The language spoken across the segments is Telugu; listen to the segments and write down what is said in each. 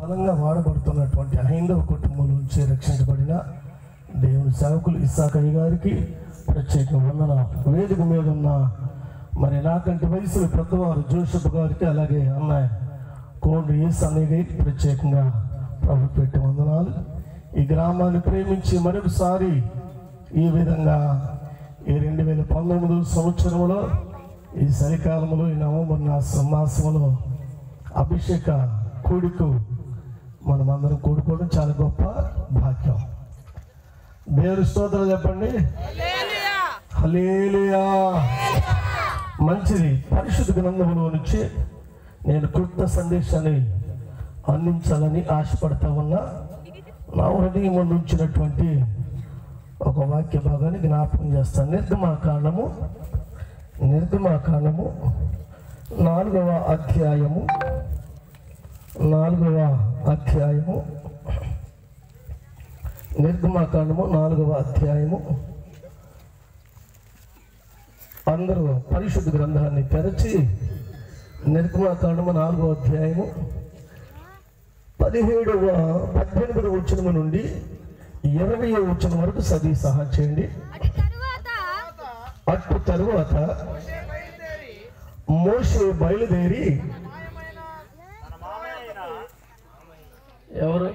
బలంగా వాడబడుతున్నటువంటి హైందవ కుటుంబం నుంచి రక్షించబడిన దేవుని సేవకులు ఇస్సాకయ్య గారికి ప్రత్యేక వందన వేదిక మీద ఉన్న మరి నాకంటి వయసులో పెద్దవారు జోషప్ గారికి అలాగే అన్నయ్య కోండ్రు ఏసు అన్నయ్య గారికి ప్రత్యేకంగా ప్రభు పెట్టి వందనాలు ఈ గ్రామాన్ని ప్రేమించి మరొకసారి ఈ విధంగా ఈ రెండు వేల పంతొమ్మిది సంవత్సరంలో ఈ చలికాలంలో ఈ నవంబర్ మాస- మాసంలో అభిషేక కూడికు మనమందరం కూడుకోవడం చాలా గొప్ప భాగ్యం దేవుని స్తోత్రం చెప్పండి హల్లెలూయా మంచిది పరిశుద్ధ గ్రంథంలో నుంచి నేను క్లుప్త సందేశాన్ని అందించాలని ఆశపడతా ఉన్నా నా హృదయం ఉంచినటువంటి ఒక వాక్య భాగాన్ని జ్ఞాపకం చేస్తాను నిర్గమాకాండము నిర్గమాకాండము నాలుగవ అధ్యాయము నాలుగవ అధ్యాయము నిర్గమాకాండము నాలుగవ అధ్యాయము అందరూ పరిశుద్ధ గ్రంథాన్ని తెరచి నిర్గమాకాండము నాలుగవ అధ్యాయము పదిహేడవ పద్దెనిమిదవ వచనము నుండి ఇరవై వచనం వరకు చదివి సహాయం చేయండి అటు తరువాత అటు తరువాత మోషే బయలుదేరి ఎవరు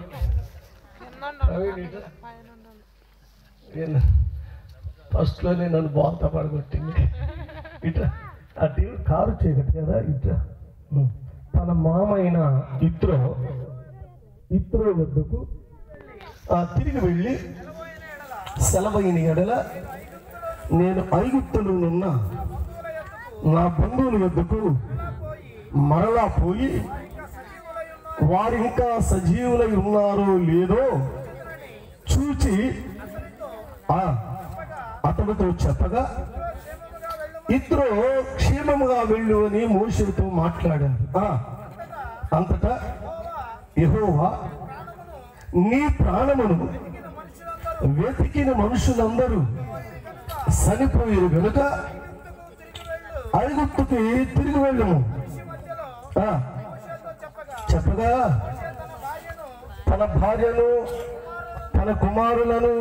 ఫస్ట్ లోనే నన్ను బాల్తా పడగొట్టింది ఇట్లా అటు కారు చీకటి కదా ఇట్లా ఉం. తన మామైన ఇత్రో ఇత్రో వద్దకు ఆ, తిరిగి వెళ్ళి సెలవైన ఎడల నేను ఐగుప్తులో ఉన్న నా బంధువుల వద్దకు మరలా పోయి వారు ఇంకా సజీవులై ఉన్నారో లేదో చూచి ఆ అతడితో చెప్పగా ఇద్దరు క్షేమముగా వెళ్ళు అని మోషుడితో మాట్లాడారు ఆ, అంతటా యెహోవా నీ ప్రాణమును వెతికిన మనుషులందరూ చనిపోయారు గనుక ఐగుప్తుకి తిరిగి వెళ్ళము ఆ, చెప్పగా తన భార్యను తన కుమారులను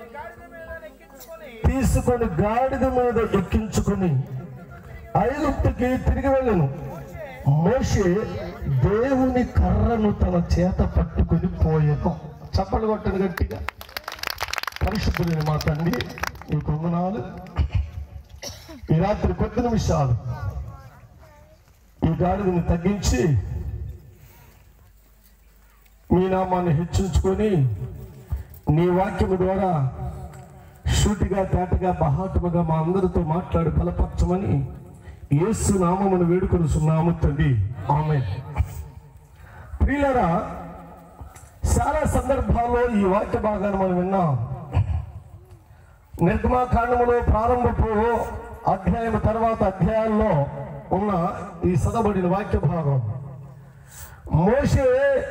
తీసుకొని గాడిద మీద ఎక్కించుకుని ఐగుప్తుకి తిరిగి వెళ్ళను మోషే దేవుని కర్రను తన చేత పట్టుకుని పోయను చప్పలు కొట్టను గట్టిగా పరిశుద్ధులైన మా తండ్రి ఈ కొందనాలు ఈ రాత్రి కొద్ది నిమిషాలు ఈ గాడిదని తగ్గించి మీ నామాన్ని హెచ్చించుకొని నీ వాక్యము ద్వారా సూటిగా తేటగా బహాటముగా మా అందరితో మాట్లాడి బలపరచమని యేసు నామమును వేడుకొనుచున్నాము తండ్రి ఆమె ప్రియులరా చాలా సందర్భాల్లో ఈ వాక్య భాగాన్ని మనం విన్నాం నిర్గమాకాండములో ప్రారంభపు అధ్యాయం తర్వాత అధ్యాయాల్లో ఉన్న ఈ సదబడిన వాక్య భాగం మోషే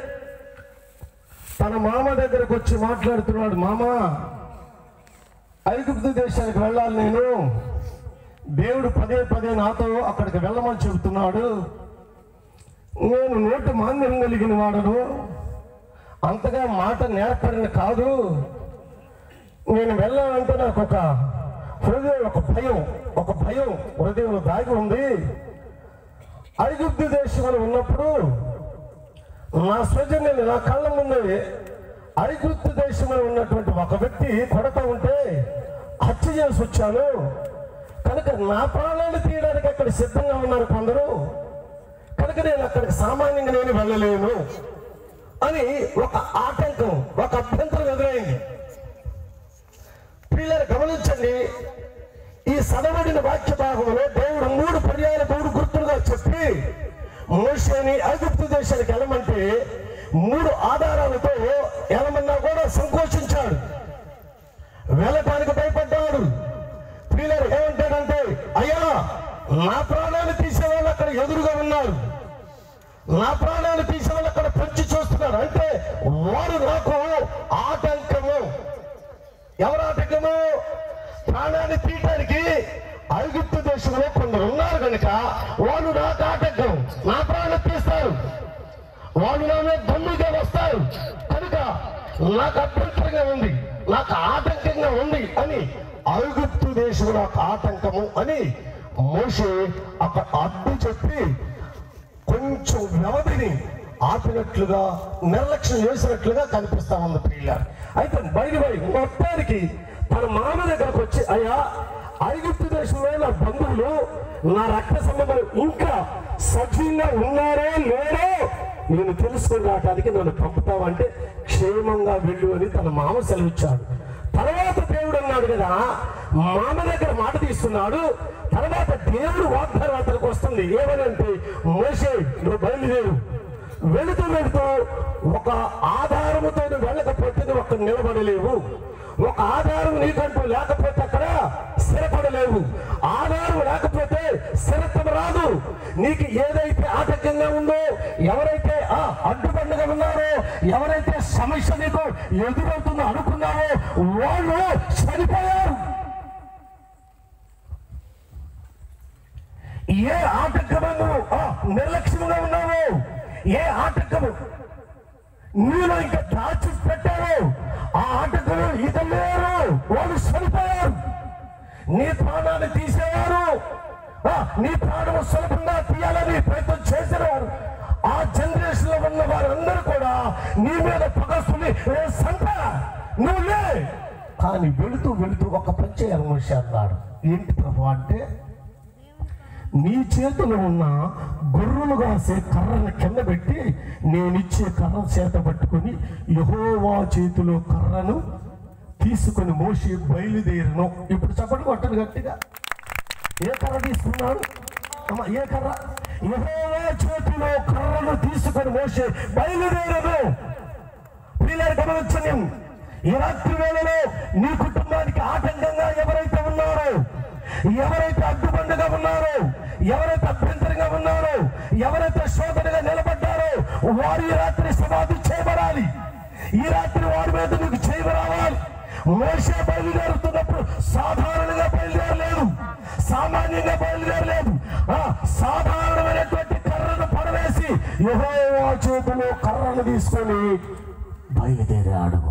తన మామ దగ్గరకు వచ్చి మాట్లాడుతున్నాడు మామ ఐగుప్తు దేశానికి వెళ్ళాలి నేను దేవుడు పదే పదే నాతో అక్కడికి వెళ్ళమని చెబుతున్నాడు నేను నోటి మాంద్యం కలిగిన వాడను అంతగా మాట నేర్పడిన కాదు నేను వెళ్ళాలంటే నాకు ఒక హృదయం ఒక భయం ఒక భయం హృదయంలో దాగి ఉంది ఐగుప్తు దేశంలో ఉన్నప్పుడు నా స్వజన్యులు నా కళ్ళ ముందే ఐగుప్తు దేశంలో ఉన్నటువంటి ఒక వ్యక్తి కొడతా ఉంటే హత్య చేసి వచ్చాను కనుక నా ప్రాణాలు తీయడానికి అక్కడ సిద్ధంగా ఉన్నారు కొందరు కనుక నేను అక్కడికి సామాన్యంగా నేను వెళ్ళలేను అని ఒక ఆటంకం ఒక అభ్యంతరం ఎదురైంది పిల్లలు గమనించండి ఈ సదవడిన వాక్య భాగంలో దేవుడు మూడు పర్యాల మూడు గుర్తులుగా చెప్పి మోషేని ఐగుప్తు దేశానికి వెళ్ళమంటే మూడు ఆధారాలతో వెళ్ళమన్నా కూడా సంకోచించాడు వెళ్ళటానికి భయపడ్డాడు పిల్లలు ఏమంటాడంటే అయ్యా నా ప్రాణాలు తీసేవాళ్ళు అక్కడ ఎదురుగా ఉన్నారు నా ప్రాణాలు తీసేవాళ్ళు అక్కడ పొంచి చూస్తున్నారు అంటే వారు నాకు ఆటంకము ఎవరు ఆటంకము ప్రాణాన్ని తీయటానికి ఐగుప్తు దేశంలో కొందరు ఉన్నారు కనుక వాళ్ళు నాకు ఆటంకం నా ప్రాణం తీస్తారు వాళ్ళు నా మీద దమ్ముగా వస్తారు నాకు అభ్యంతరంగా ఉంది నాకు ఆటంకంగా ఉంది అని ఐగుప్తు దేశం నాకు ఆటంకము అని మోషే అక్కడ అడ్డు చెప్పి కొంచెం వ్యవధిని ఆపినట్లుగా నిర్లక్ష్యం చేసినట్లుగా కనిపిస్తా ఉంది ప్రియులారు అయితే బయట బయట మొత్తానికి తన మామ దగ్గరకు వచ్చి అయ్యా ఐగుప్తు దేశంలో నా బంధువులు నా రక్త సంబంధం ఇంకా సజీవంగా ఉన్నారో లేరో నేను తెలుసుకుని రావడానికి నన్ను పంపుతావంటే క్షేమంగా వెళ్ళు అని తన మామ సెలవిచ్చాడు తర్వాత దేవుడు అన్నాడు కదా మామ దగ్గర మాట తీస్తున్నాడు తర్వాత దేవుడు వాగ్దానాతలకు వస్తుంది ఏమనంటే మోసే నువ్వు బయలుదేరు వెళుతూ వెళుతూ ఒక ఆధారముతో నువ్వు వెళ్ళకపోతే నువ్వు అక్కడ నిలబడలేవు ఒక ఆధారం నీకంటూ లేకపోతే అక్కడ స్థిరపడలేవు ఆధారం లేకపోతే స్థిరత్వం రాదు నీకు ఏదైతే ఆటంకంగా ఉందో ఎవరైతే ఆ అడ్డుబండగా ఉన్నారో ఎవరైతే సమస్య నీకు ఎదురవుతుందో అనుకున్నారో వాళ్ళు చనిపోయారు ఏ ఆటంకము నువ్వు, ఆ, నిర్లక్ష్యంగా ఉన్నావు ఏ ఆటంకము నీలో ఇంకా దాచి పెట్టారు ఆ ఆటకులు ఇక లేరు వాళ్ళు చనిపోయారు నీ ప్రాణాన్ని తీసేవారు ఆ, నీ ప్రాణము సులభంగా తీయాలని ప్రయత్నం చేసేవారు ఆ జనరేషన్ లో ఉన్న వారందరూ కూడా నీ మీద పగస్తుంది సంత నువ్వు లే కానీ వెళుతూ వెళుతూ ఒక పని చేయాలి మనిషి అన్నాడు ఏంటి ప్రభు అంటే నీ చేతిలో ఉన్న గొర్రెలు కాసే కర్రను కింద పెట్టి నేనిచ్చే కర్ర చేత పట్టుకొని యహోవా చేతిలో కర్రను తీసుకొని మోసి బయలుదేరను ఇప్పుడు చెప్పండి కొట్టను గట్టిగా ఏ కర్ర తీసుకున్నాడు అమ్మ ఏ కర్ర యహోవా చేతిలో కర్రను తీసుకొని మోసే బయలుదేరను ప్రియులారు గమనించండి ఈ రాత్రి వేళలో నీ కుటుంబానికి ఆటంకంగా ఎవరైతే ఉన్నారో ఎవరైతే అడ్డుబండగా ఉన్నారో ఎవరైతే అభ్యంతరంగా ఉన్నారో ఎవరైతే శోధనగా నిలబడ్డారో వారు ఈ రాత్రి సమాధి చేయబడాలి ఈ రాత్రి వారి మీద నీకు చేయబరావాలి మోసే బయలుదేరుతున్నప్పుడు సాధారణంగా బయలుదేరలేదు సామాన్యంగా బయలుదేరలేదు ఆ సాధారణమైనటువంటి కర్రను పడవేసి యెహోవా చేతిలో కర్రను తీసుకొని బయలుదేరాడు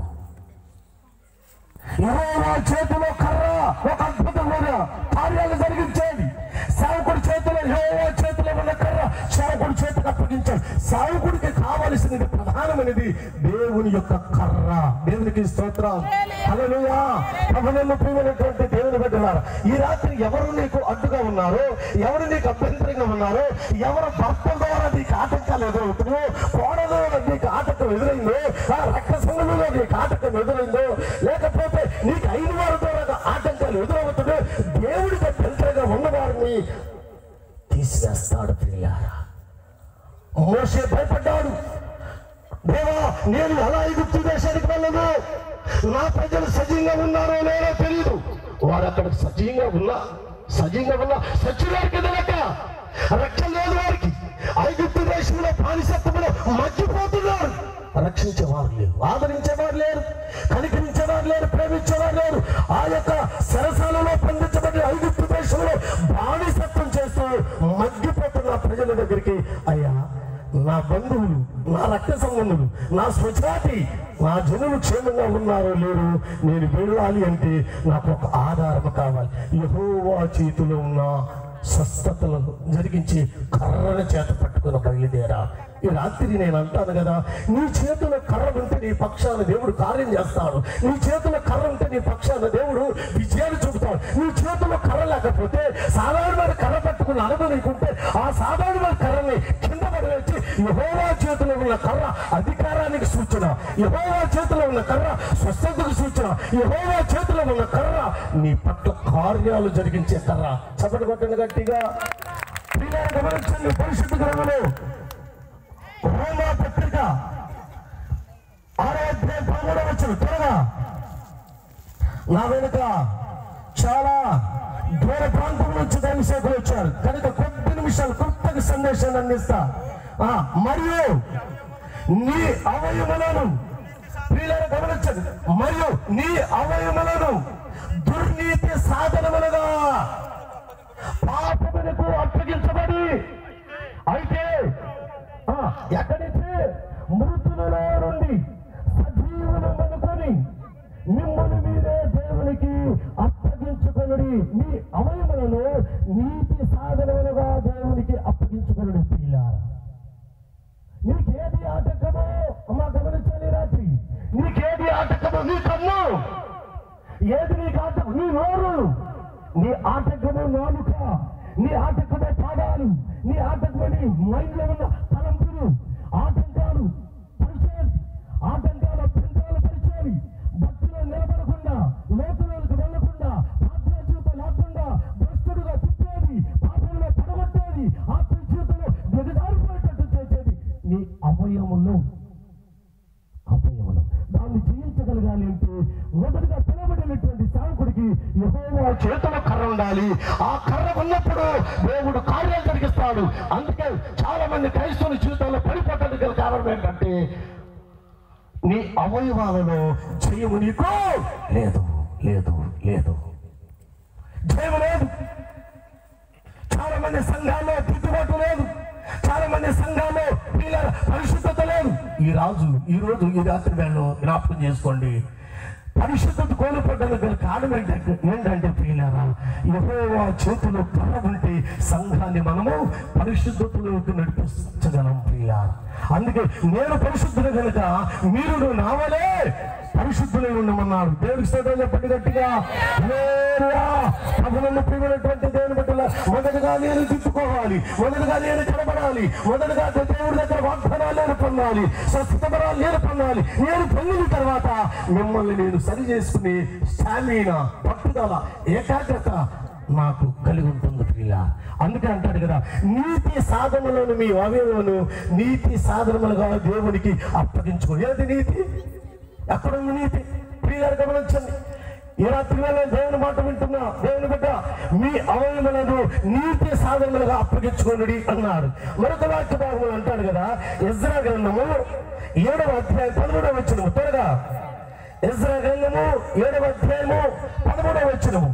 యెహోవా చేతిలో కర్ర ఒక అద్భుతమైన కార్యాలు జరిగించేది సేవకుడి చేతిలో యెహోవా చేతిలో ఉన్న కర్ర సేవకుడి చేతికి అప్పగించాడు సేవకుడికి కావలసినది ప్రధానమైనది దేవుని యొక్క కర్ర దేవునికి స్తోత్రం హల్లెలూయా ప్రభువులను ప్రియమైనటువంటి దేవుని బిడ్డలారా ఈ రాత్రి ఎవరు నీకు అడ్డుగా ఉన్నారో ఎవరు నీకు అభ్యంతరంగా ఉన్నారో ఎవరు భర్త ద్వారా నీకు ఆటంకాలు ఎదురవుతుందో కోడలో నీకు ఆటంకం ఎదురైందో ఆ రక్త సంఘంలో నీకు ఆటంకం ఎదురైందో లేకపోతే నీకు ఐదు వారి ద్వారా ఆటంకాలు ఎదురవుతుందో దేవుడికి అభ్యంతరంగా ఉన్నవారిని తీసివేస్తాడు ప్రియారా మోసే భయపడ్డాడు దేవా నేను ఎలా ఐగుప్తు దేశానికి వెళ్ళను నా ప్రజలు సజీవంగా ఉన్నారో లేదో తెలియదు వారు అక్కడ సజీవంగా ఉన్నా సజీవంగా ఉన్నా సచ్చులారికి లెక్క రక్షణ లేదు వారికి ఐగుప్తు దేశంలో బానిసత్వంలో మగ్గిపోతున్నారు రక్షించేవారు లేరు ఆదరించేవారు లేరు కనికరించేవారు లేరు ప్రేమించేవారు లేరు ఆ యొక్క సరసాలలో పండించబడిన ఐగుప్తు దేశంలో బానిసత్వం చేస్తూ మగ్గిపోతున్న ప్రజల దగ్గరికి అయ్యా నా బంధువులు నా రక్త సంబంధులు నా స్వజాతి నా జనులు క్షేమంగా ఉన్నారో లేరు నేను వెళ్ళాలి అంటే నాకు ఒక ఆధారం కావాలి యహోవా చేతిలో ఉన్న స్వస్థతలను జరిగించి కర్రల చేత పట్టుకుని బయలుదేరా ఈ రాత్రి నేను అంటాను కదా నీ చేతిలో కర్ర ఉంటే నీ పక్షాన దేవుడు కార్యం చేస్తాడు నీ చేతిలో కర్ర ఉంటే నీ పక్షాన దేవుడు విజయాలు చూపుతాడు నీ చేతిలో కర్ర లేకపోతే సాధారణమైన కర్ర పట్టుకుని అనుభవించుకుంటే ఆ సాధారణమైన కర్రని కింద పడవేసి యహోవా చేతిలో ఉన్న కర్ర అధికారానికి సూచన యహోవా చేతిలో ఉన్న కర్ర స్వస్థతకు సూచన యహోవా చేతిలో ఉన్న కర్ర నీ పట్ల కార్యాలు జరిగించే కర్ర చప్పటి కొట్టండి గట్టిగా ప్రియులారా గమనించండి పరిశుద్ధ గ్రంథంలో రోమా పత్రిక ఆరో అధ్యాయం పదమూడవ వచ్చిన త్వరగా నా వెనుక చాలా దూర ప్రాంతం నుంచి దైవసేకులు వచ్చారు కనుక కొద్ది నిమిషాలు కొత్తగా సందేశాన్ని అందిస్తా ఆ, మరియు నీ అవయములను ప్రియులారా గమనించండి మరియు నీ అవయములను దుర్నీతి సాధనములుగా పాపమునకు అప్పగించబడి అయితే ఆ, ఎక్కడి నుంచి మృతులలో నుండి సజీవులమైన ఏది నీకు ఆట నీ నోరు నీ ఆటకమే నాలుక నీ ఆటకమే పాదాలు నీ ఆటకమే మైండ్లో ఉన్న తలంపులు ఆటంకాలు పరిచయాలు ఆటంకాల పెంటాలు పరిచయాలు భక్తిలో నిలబడకుండా లోతులోకి వెళ్లకుండా పాత్ర జీవితం లేకుండా భ్రష్టుడుగా తిప్పేది పాపంలో పడగొట్టేది ఆత్మ జీవితంలో దిగజారిపోయేటట్టు చేసేది నీ అవయములు అభయములు దాన్ని జయించగలగాలి అంటే మొదటిగా పిలవబడినటువంటి సేవకుడికి యెహోవా చేతిలో కర్ర ఉండాలి ఆ కర్ర ఉన్నప్పుడు దేవుడు కార్యాలు జరిగిస్తాడు అందుకే చాలా మంది క్రైస్తవుల జీవితంలో పడిపోవడానికి గల కారణం ఏంటంటే నీ అవయవాలలో జయము నీకు లేదు లేదు లేదు జయము లేదు చాలా మంది సంఘాల్లో దిద్దుబాటు లేదు చాలా మంది సంఘాల్లో వీళ్ళ పరిశుద్ధత లేదు ఈ రాజు ఈ రోజు ఈ రాత్రి వేళ జ్ఞాపకం చేసుకోండి పరిశుద్ధత కోల్పోవడానికి గల కారణం ఏంటంటే ఏంటంటే ప్రియులారా యెహోవా చేతిలో కర్ర ఉంటే సంఘాన్ని మనము పరిశుద్ధతలోకి నడిపించగలం ప్రియులారా అందుకే నేను పరిశుద్ధుడు కనుక మీరు నావలే పరిశుద్ధులై ఉండమన్నాడు దేవుడికి స్తోత్రం చెప్పండి గట్టిగా హల్లెలూయా. ప్రభువును ప్రియమైనటువంటి దేవుని బిడ్డల మొదటగా నేను తిప్పుకోవాలి మొదటగా నేను కనబడాలి మొదటగా దేవుడి దగ్గర వాగ్దానాలు నేను పొందాలి స్వస్థతమరాలు నేను పొందాలి నేను పొందిన తర్వాత మిమ్మల్ని నేను సరి చేసుకుని స్టామినా పట్టుదల ఏకాగ్రత నాకు కలిగి ఉంటుంది ప్రియ అందుకే అంటాడు కదా నీతి సాధనలను మీ అవయవలను నీతి సాధనములుగా దేవునికి అప్పగించుకో ఏది నీతి ఎక్కడ ఉంది నీతి ప్రియారు గమనించండి ఈ రాత్రి వేళ దేవుని మాట వింటున్నా దేవుని బిడ్డ మీ అవయములను నీతి సాధనలుగా అప్పగించుకోనుడి అన్నాడు మరొక వాక్య భాగంలో అంటాడు కదా ఇజ్రా గ్రంథము ఏడవ అధ్యాయం పదమూడవ వచ్చినము త్వరగా ఇజ్రా గ్రంథము ఏడవ అధ్యాయము పదమూడవ వచ్చినము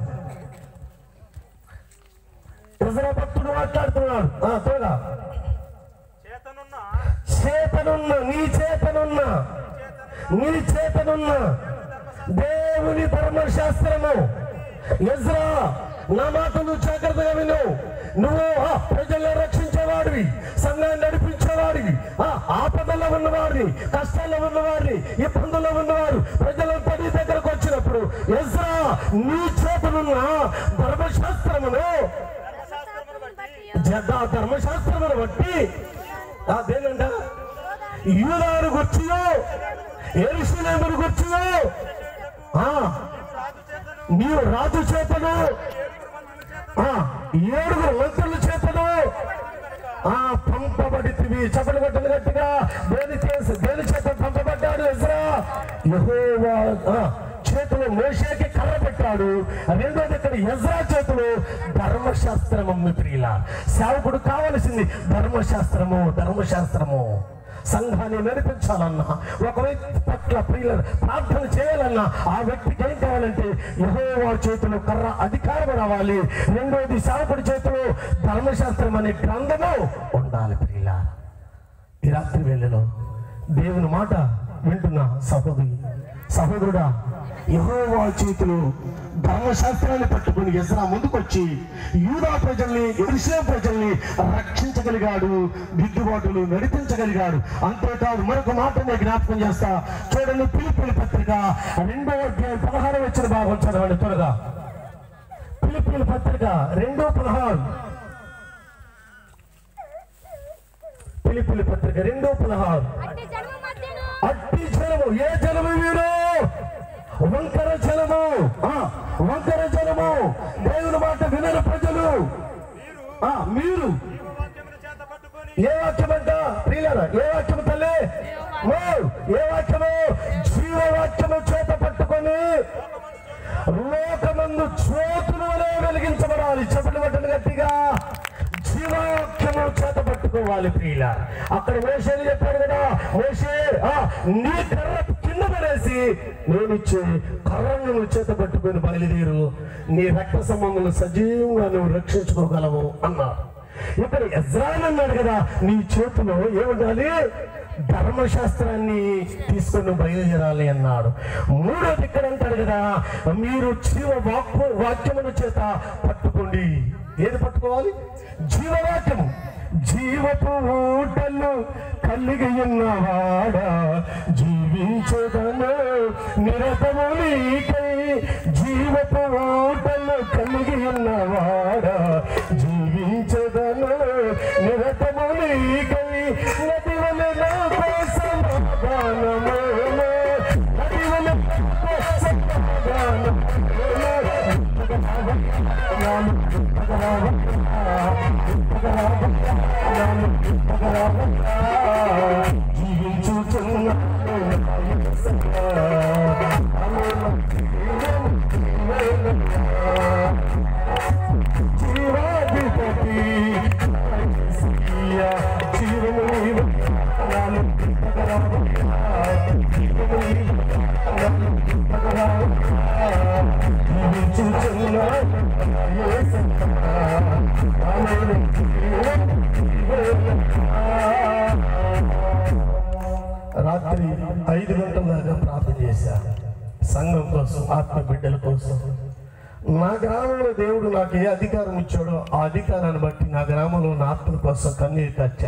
ఇజ్రా భక్తుడు మాట్లాడుతున్నాడు ఆ, త్వరగా చేతనున్న చేతనున్న నీ చేతనున్న నీ చేతనున్న దేవుని ధర్మశాస్త్రము ఎజ్రా నా మాటలు జాగ్రత్తగా విను నువ్వు ఆ ప్రజలను రక్షించేవాడివి సంఘాన్ని నడిపించేవాడివి ఆ ఆపదల్లో ఉన్నవాడిని కష్టాల్లో ఉన్నవాడిని ఇబ్బందుల్లో ఉన్నవారు ప్రజలంతా నీ దగ్గరకు వచ్చినప్పుడు ఎజ్రా నీ చేతనున్న ధర్మశాస్త్రమును ధర్మశాస్త్రమును బట్టి జడ్డా ధర్మశాస్త్రమును బట్టి ఆ దేనంట యూదాను గుర్చియో ఎరుసలేమును గుర్చియో ఆ రాజు చేతను నీవు రాజు చేతను ఏడుగురు మంత్రుల చేతను ఆ ఏడుగురు మంత్రుల చేతను ఆ పంపబడితివి చెప్పలు కొట్టలు గట్టిగా దేని చేసి దేని చేత పంపబడ్డాడు ఎజ్రా యెహోవా ఆ, చేతిలో మోషేకి కర్ర పెట్టాడు రెండోది ఇక్కడ ఎజ్రా చేతిలో ధర్మశాస్త్రము మిత్రుల సేవకుడు కావలసింది ధర్మశాస్త్రము ధర్మశాస్త్రము సంఘాన్ని నడిపించాలన్నా ఒక వ్యక్తి పట్ల ప్రియుల ప్రార్థన చేయాలన్నా ఆ వ్యక్తికి ఏం కావాలంటే యెహోవా చేతిలో కర్ర అధికారం రావాలి రెండోది సేవకుడి చేతిలో ధర్మశాస్త్రం అనే గ్రంథము ఉండాలి ప్రియుల ఈ రాత్రి వేళలో దేవుని మాట వింటున్న సహోదరి సహోదరుడా యెహోవా చేతిలో ధర్మశాస్త్రాన్ని పట్టుకుని ఎజ్రా ముందుకొచ్చి యూదా ప్రజల్ని ఎరుసే ప్రజల్ని రక్షించగలిగాడు దిద్దుబాటులు నడిపించగలిగాడు అంతేకాదు మరొక మాట నేను జ్ఞాపకం చేస్తా చూడండి పిలిపిలి పత్రిక రెండో అధ్యాయం పదహారు వచ్చిన భాగం చదవండి త్వరగా పిలిపిలి పత్రిక రెండో పదహారు పిలిపిలి పత్రిక రెండో పదహారు అట్టి జన్మ మధ్యను అట్టి జలము ఏ జలము వీరు వంకర జలము ఆ, వంకర జలము దేవుని మాట వినరు ప్రజలు ఆ, మీరు వాక్యమును చేత పట్టుకొని ఏ వాక్యమంట ప్రియులారా ఏ వాక్యము తల్లి ఓ, ఏ వాక్యము జీవవాక్యము చేత పట్టుకొని లోకమందు జ్యోతులు వలె వెలిగించబడాలి చెప్పలు పట్టలు గట్టిగా జీవాఖ్యము చేత పట్టుకోవాలి ప్రియుల అక్కడ మోసేలు చెప్పాడు కదా మోసే ఆ, నీ కర్ర కింద పడేసి నేను ఇచ్చే కర్రను నువ్వు చేత పట్టుకొని బయలుదేరు నీ రక్త సంబంధం సజీవంగా నువ్వు రక్షించుకోగలవు అన్నారు ఇక్కడ ఎజ్రాయిల్ అన్నాడు కదా నీ చేతిలో ఏముండాలి ధర్మశాస్త్రాన్ని తీసుకొని బయలుదేరాలి అన్నాడు మూడోది ఇక్కడ అంటాడు కదా మీరు జీవ వాక్కు వాక్యముల చేత పట్టుకోండి ఏది పట్టుకోవాలి జీవవాక్యము జీవపు ఊటలు కలిగి ఉన్నవాడా జీవించదను నిరతము నీకై సమాధానమేలే నదివల సమాధానమేలే రాత్రి ఐదు గంటల దాకా ప్రార్థన చేశా సంఘం కోసం ఆత్మ బిడ్డల కోసం నా గ్రామంలో దేవుడు నాకు ఏ అధికారం ఇచ్చాడో ఆ అధికారాన్ని బట్టి నా గ్రామంలో నా ఆత్మ కోసం కన్నీరు కచ్చా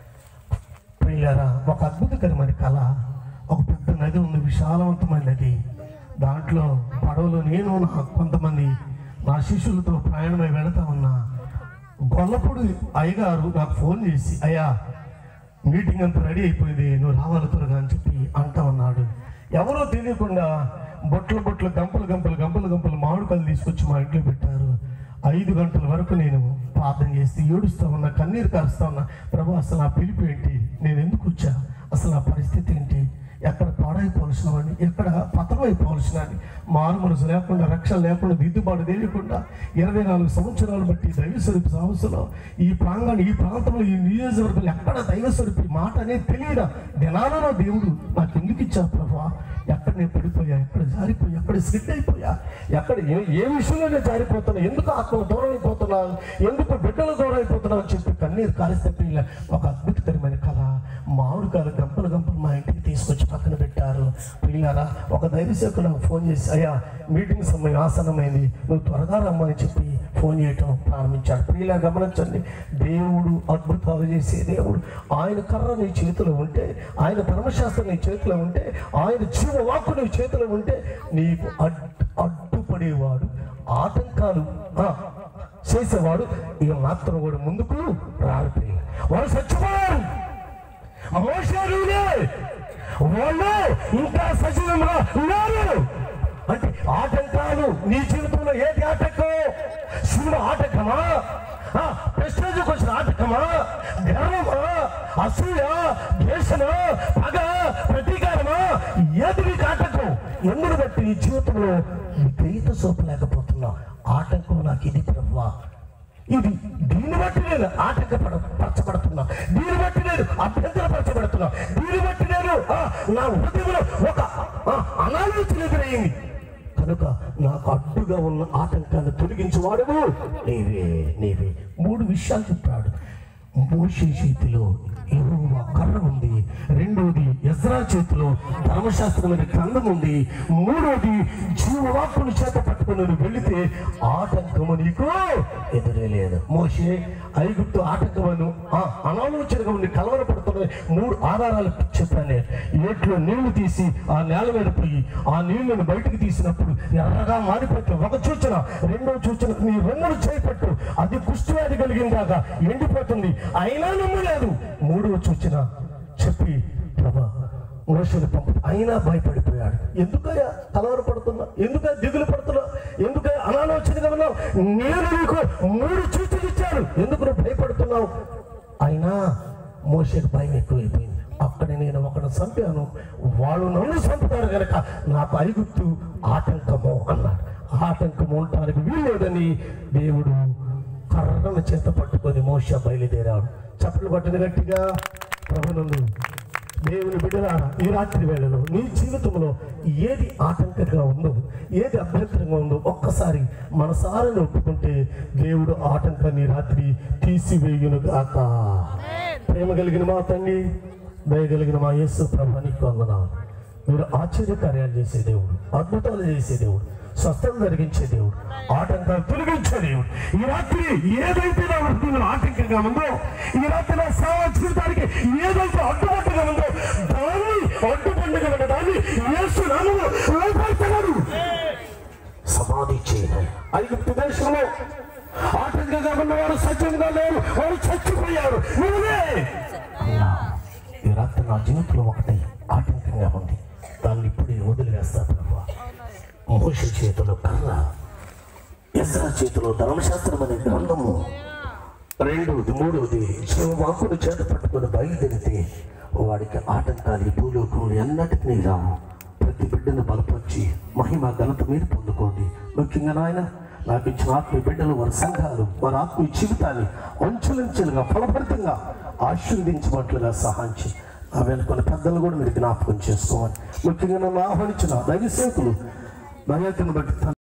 ప్రియులారా ఒక అద్భుతకరమైన కళ ఒక పెద్ద నది ఉంది విశాలవంతమైన నది దాంట్లో పడవలో నేను నా కొంతమంది నా శిష్యులతో ప్రయాణమై వెళతా ఉన్నా గొల్లపూడి అయ్యగారు నాకు ఫోన్ చేసి అయ్యా మీటింగ్ అంతా రెడీ అయిపోయింది నువ్వు రావాలి త్వరగా అని చెప్పి అంటా ఉన్నాడు ఎవరో తెలియకుండా బొట్లు బొట్లు గంపలు గంపలు గంపలు గంపలు మామిడికాయలు తీసుకొచ్చి మా ఇంట్లో పెట్టారు ఐదు గంటల వరకు నేను ప్రార్థన చేస్తే ఏడుస్తా ఉన్నా కన్నీరు కారుస్తా ఉన్నా ప్రభు అసలు నా పిలుపు ఏంటి నేను ఎందుకు వచ్చా అసలు నా పరిస్థితి ఏంటి ఎక్కడ పాడైపోవలసిన వాడిని ఎక్కడ పతనమైపోవలసిన వాడిని మారు మనసు లేకుండా రక్షణ లేకుండా దిద్దుబాటు తెలియకుండా ఇరవై నాలుగు సంవత్సరాలు బట్టి దైవస్వరూపి సమస్యలో ఈ ప్రాంగణం ఈ ప్రాంతంలో ఈ నియోజకవర్గంలో ఎక్కడ దైవస్వరూపి మాట అనేది తెలియదా దినాలలో దేవుడు నాకు ఎందుకు ఇచ్చారు ప్రభా ఎక్కడ నేను పడిపోయా ఎక్కడ జారిపోయా ఎక్కడ స్లిట్ అయిపోయా ఎక్కడ ఏ ఏ విషయంలో నేను జారిపోతున్నా ఎందుకు ఆత్మలు దూరం అయిపోతున్నా ఎందుకు బిడ్డలు దూరం అయిపోతున్నా అని చెప్పి కన్నీరు కాలిస్తే పిల్ల ఒక అద్భుతకరమైన కళ మామిడి కాదు గంపలు గంపలు మా ఇంటికి తీసుకొచ్చి పక్కన పెట్టారు పిల్లారా ఒక దైవసేవకు నాకు ఫోన్ చేసి అయ్యా మీటింగ్ సమయం ఆసనమైంది నువ్వు త్వరగా రమ్మని చెప్పి ఫోన్ చేయటం ప్రారంభించాడు పిల్ల గమనించండి దేవుడు అద్భుతాలు చేసే దేవుడు ఆయన కర్ర నీ చేతిలో ఉంటే ఆయన ధర్మశాస్త్రం నీ చేతిలో ఉంటే ఆయన జీవ వాక్కు నీ చేతిలో ఉంటే నీకు అడ్ అడ్డుపడేవాడు ఆటంకాలు ఆ, చేసేవాడు ఇక మాత్రం కూడా ముందుకు రాడు ప్రియుల. వాడు చచ్చిపోయారు మోసారులే వాళ్ళు ఇంకా సజీవంగా ఉన్నారు అంటే ఆటంకాలు నీ జీవితంలో ఏది ఆటంకం శివుడు ఆటంకమా ఆ, ప్రెస్టేజ్కి వచ్చిన ఆటంకమా గర్వమా అసూయ ద్వేషమా పగ ప్రతీకారమా ఏది నీకు ఆటంకం ఎందుకు బట్టి నీ జీవితంలో విపరీత సోపు లేకపోతున్నావు ఆటంకం నాకు ఇది ప్రభువా ఇది దీన్ని బట్టి నేను ఆటంకపడ పరచబడుతున్నా దీన్ని బట్టి నేను అభ్యంతరపరచబడుతున్నా దీన్ని బట్టి నేను ఆ, నా హృదయంలో ఒక ఆ, అనాలోచన ఎదురయ్యింది కనుక నాకు అడ్డుగా ఉన్న ఆటంకాన్ని తొలగించి వాడవు నీవే నీవే మూడు విషయాలు చెప్పాడు మోషే చేతిలో యెహోవా కర్ర ఉంది రెండోది ఎజ్రా చేతిలో ధర్మశాస్త్రమైన గ్రంథం ఉంది మూడోది జీవవాక్కుని చేత పట్టుకుని నువ్వు వెళితే ఆటంకము నీకు ఎదురే లేదు మోషే ఐగుప్తు ఆటంకమను ఆ అనాలోచనగా ఉండి కలవరపడుతున్న మూడు ఆధారాలు చెప్పాను నేను ఏట్లో నీళ్లు తీసి ఆ నేల మీద పోయి ఆ నీళ్లను బయటకు తీసినప్పుడు ఎర్రగా మారిపోతే ఒక సూచన రెండో సూచన నీ రొమ్మును చేపట్టు అది కుష్టివ్యాధి కలిగిందాక ఎండిపోతుంది అయినా నమ్మలేదు మూడో సూచన చెప్పి ప్రభా మనుషులు పంపు అయినా భయపడిపోయాడు ఎందుకయ్యా కలవరపడుతున్నా ఎందుకయ్యా దిగులు పడుతున్నా ఎందుకయ్యా అనాలోచనగా ఉన్నావు నేను నీకు మూడు సూచనలు ఇచ్చాను ఎందుకు నువ్వు భయపడుతున్నావు అయినా మోషకు భయం ఎక్కువైపోయింది అక్కడ నేను ఒకడు చంపాను వాళ్ళు నన్ను చంపుతారు కనుక నాకు ఐగుప్తు ఆటంకము అన్నాడు ఆటంకం ఉండటానికి వీల్లేదని దేవుడు కర్రను చేత పట్టుకొని మోష బయలుదేరాడు చప్పట్లు పట్టిన గట్టిగా ప్రభునందు దేవుని బిడ్డలారా ఈ రాత్రి వేళలో నీ జీవితంలో ఏది ఆటంకంగా ఉందో ఏది అభ్యంతరంగా ఉందో ఒక్కసారి మనసారని ఒప్పుకుంటే దేవుడు ఆటంకాన్ని ఈ రాత్రి తీసివేయును గాక ప్రేమ కలిగిన మా తండ్రి దయగలిగిన మా యేసు ప్రభు నీకు వందనాలు మీరు ఆశ్చర్య కార్యాలు చేసే దేవుడు అద్భుతాలు చేసే దేవుడు స్వస్థం జరిగించే దేవుడు ఆటంకాలు తొలగించే దేవుడు ఈ రాత్రి ఏదైతే నా వృత్తిలో ఆటంకంగా ఉందో ఈ రాత్రి నా సేవ జీవితానికి ఏదైతే అడ్డుపట్టుగా ఉందో దాన్ని అడ్డుపండుగల దాన్ని యేసు నామములో లోపడుతున్నాడు సమాధి చేయను ఐగుప్తు దేశంలో ఆటంకంగా ఉన్నవారు సత్యంగా లేరు వారు చచ్చిపోయారు నువ్వే ఈ రాత్రి నా జీవితంలో ఒకటి ఆటంకంగా ఉంది దాన్ని ఇప్పుడే వదిలివేస్తా ప్రభు మోష చేతిలో కర్ర ఎస్రా చేతిలో ధర్మశాస్త్రం అనే గ్రంథము రెండవది మూడవది వాకుడు చేత పట్టుకొని బయలుదేరితే వాడికి ఆటంకాలు ఈ భూలోకంలో ఎన్నటికీ రావు ప్రతి బిడ్డను బలపరిచి మహిమ ఘనత మీరు పొందుకోండి ముఖ్యంగా నాయన నాకు ఇచ్చిన ఆత్మీయ బిడ్డలు వారి సంఘాలు వారి ఆత్మీయ జీవితాన్ని అంచులంచెలుగా ఫలభరితంగా ఆశీర్వదించబట్లుగా సహాయించి నా వెనుకొని పెద్దలు కూడా మీరు జ్ఞాపకం చేసుకోవాలి ముఖ్యంగా నన్ను ఆహ్వానించిన దైవ సేవకులు దయాకను బట్టి